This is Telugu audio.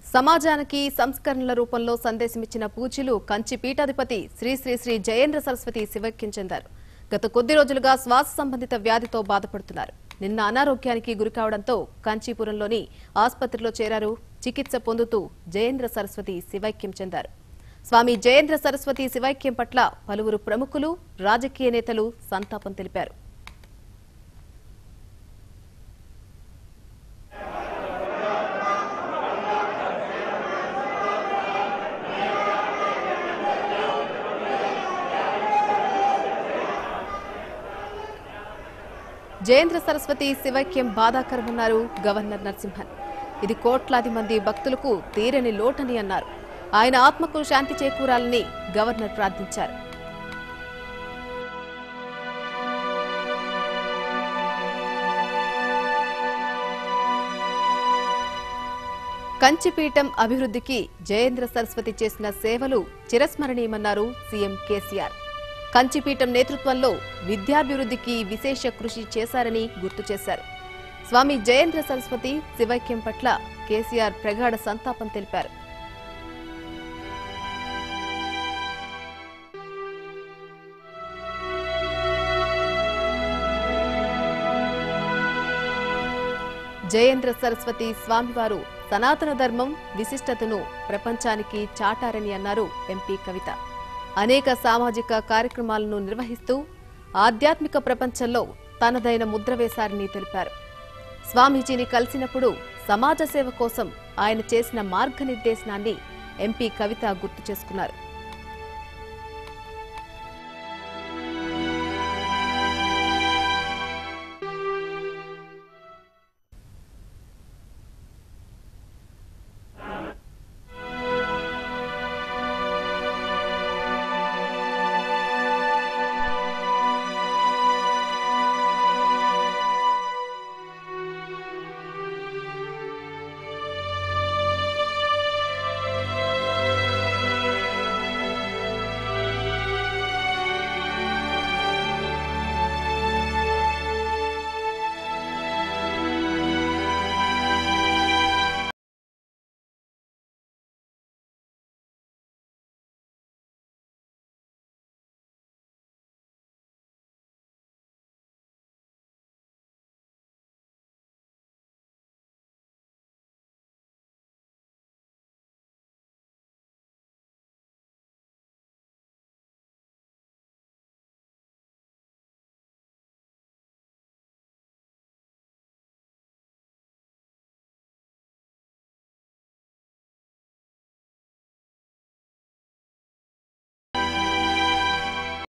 సమాజానికి సంస్కరణల రూపంలో సందేశమిచ్చిన పూజ్యులు కంచి పీఠాధిపతి శ్రీ శ్రీ శ్రీ జయేంద్ర సరస్వతి శివైక్యం చెందారు గత కొద్ది రోజులుగా శ్వాస సంబంధిత వ్యాధితో బాధపడుతున్నారు నిన్న అనారోగ్యానికి గురికావడంతో కాంచీపురంలోని ఆసుపత్రిలో చేరారు చికిత్స పొందుతూ జయేంద్ర సరస్వతి శివైక్యం చెందారు స్వామి జయేంద్ర సరస్వతి శివైక్యం పట్ల పలువురు ప్రముఖులు రాజకీయ నేతలు సంతాపం తెలిపారు జయేంద్ర సరస్వతి శివైక్యం బాధాకరమన్నారు గవర్నర్ నరసింహన్ ఇది కోట్లాది మంది భక్తులకు తీరని లోటని అన్నారు ఆయన ఆత్మకు శాంతి చేకూరాలని గవర్నర్ ప్రార్థించారు కంచిపీఠం అభివృద్ధికి జయేంద్ర సరస్వతి చేసిన సేవలు చిరస్మరణీయమన్నారు సీఎం కేసీఆర్ కంచిపీఠం నేతృత్వంలో విద్యాభివృద్ధికి విశేష కృషి చేశారని గుర్తు చేశారు స్వామి జయేంద్ర సరస్వతి శివైక్యం పట్ల కేసీఆర్ ప్రగాఢ సంతాపం తెలిపారు జయేంద్ర సరస్వతి స్వామివారు సనాతన ధర్మం విశిష్టతను ప్రపంచానికి చాటారని అన్నారు ఎంపీ కవిత అనేక సామాజిక కార్యక్రమాలను నిర్వహిస్తూ ఆధ్యాత్మిక ప్రపంచంలో తనదైన ముద్ర వేశారని తెలిపారు స్వామీజీని కలిసినప్పుడు సమాజ సేవ కోసం ఆయన చేసిన మార్గనిర్దేశనాన్ని ఎంపీ కవిత గుర్తు చేసుకున్నారు